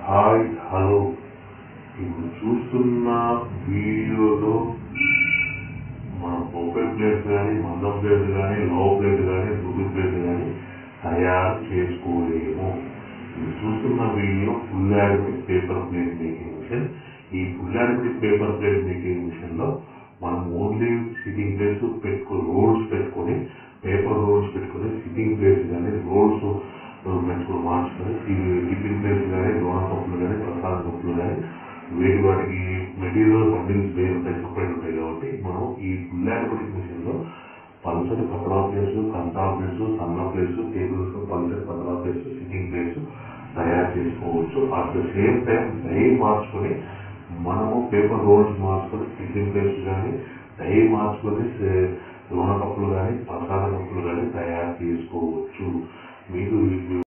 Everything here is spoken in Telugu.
హాయ్ హలో ఇప్పుడు చూస్తున్న వీడియోలో మన ఓపెన్ ప్లేస్ కానీ మందం ప్లేస్ కానీ లో ప్లేస్ కానీ దుడ్డు ప్లేస్ కానీ తయారు చేసుకోలేము ఇది చూస్తున్న video full automatic paper plate making machine ఈ full automatic paper plate making machine లో మనం ఓన్లీ సిట్టింగ్ ప్లేస్ పెట్టుకుని రోల్స్ పెట్టుకొని పేపర్ రోల్స్ పెట్టుకొని సిట్టింగ్ ప్లేస్ కానీ రోల్స్ పెట్టుకుని మార్చుకొని టిఫిన్ ప్లేస్ కానీ లోన కప్పులు కానీ ప్రసాద కప్పులు కానీ వేటి వాటికి మెటీరియల్ బండిల్స్ వేరు ఉంటాయి సపరేట్ ఉంటాయి కాబట్టి మనం ఈ ఫుల్ యాడమిక్ మిషన్ లో పల్సటి పతలా ప్లేస్ కంటా ప్లేస్ సన్న ప్లేస్ టేబుల్స్ పల్సటి పతలా ప్లేస్ సిట్టింగ్ ప్లేస్ తయారు చేసుకోవచ్చు at the same time die మార్చుకొని మనము పేపర్ రోల్స్ మార్చుకొని టిఫిన్ ప్లేస్ కానీ డై మార్చుకొని సే- లోన కప్పులు కానీ ప్రసాద కప్పులు కానీ తయారు చేసుకోవచ్చు మీకు ఈ